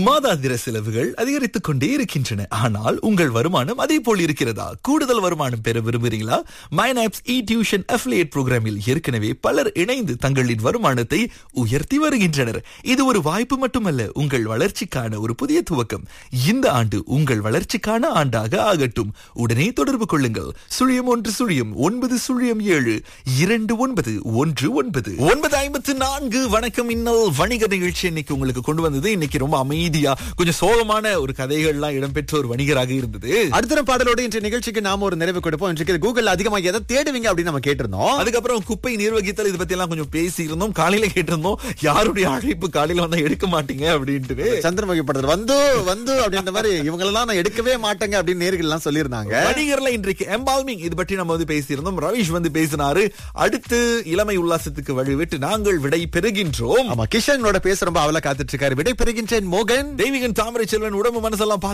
மாதாந்திர செலவுகள் அதிகரித்துக் கொண்டே இருக்கின்றன ஆனால் உங்கள் வருமானம் அதே போல் இருக்கிறதா கூடுதல் வருமானம் பெற விரும்புகிறீங்களா மைனாப்ஸ் இ டியூஷன் அஃபிலியேட் புரோகிராமில் ஏற்கனவே பலர் இணைந்து தங்களின் வருமானத்தை உயர்த்தி வருகின்றனர் இது ஒரு வாய்ப்பு மட்டுமல்ல உங்கள் வளர்ச்சிக்கான ஒரு புதிய துவக்கம் இந்த ஆண்டு உங்கள் வளர்ச்சிக்கான ஆண்டாக ஆகட்டும் உடனே தொடர்பு கொள்ளுங்கள் சுழியம் ஒன்று சுழியம் ஒன்பது சுழியம் ஏழு இரண்டு ஒன்பது ஒன்று ஒன்பது ஒன்பது ஐம்பத்து நான்கு வணக்கம் இன்னல் வணிக நிகழ்ச்சி இன்னைக்கு உங்களுக்கு கொண்டு வந்தது இன்னைக்கு ரொம்ப அமைதியா கொஞ்சம் சோகமான ஒரு கதைகள்லாம் இடம்பெற்ற ஒரு வணிகராக இருந்தது அடுத்த பாடலோட இன்றைய நிகழ்ச்சிக்கு நாம ஒரு நிறைவு கொடுப்போம் இன்றைக்கு கூகுள் அதிகமா எதை தேடுவீங்க அப்படின்னு நம்ம கேட்டிருந்தோம் அதுக்கப்புறம் குப்பை நிர்வகித்தல் இதை பத்தி எல்லாம் கொஞ்சம் பேசி இருந்தோம் காலையில கேட்டிருந்தோம் யாருடைய அழைப்பு காலையில வந்தா எடுக்க மாட்டீங்க அப்படின்ட்டு சந்திரமுகி படத்துல வந்து வந்து அப்படின்ற மாதிரி இவங்களெல்லாம் நான் எடுக்கவே மாட்டேங்க அப்படின்னு நேர்கள் எல்லாம் சொல்லியிருந்தாங்க வணிகர்ல இன்றைக்கு எம்பால்மிங் இது பற்றி நம்ம வந்து பேசியிருந்தோம் ரவீஷ் வந்து பேசினாரு அடுத்து இளமை உல்லாசத்துக்கு வழிவிட்டு நாங்கள் விடை பெறுகின்றோம் ஆமா கிஷனோட பேச ரொம்ப அவல காத்துட்டு இருக்காரு விடை பெறுகின்றேன் மோகன் தெய்வீகன் தாமரை செல்வன் உடம்பு மனசெல்லாம் பார்த்து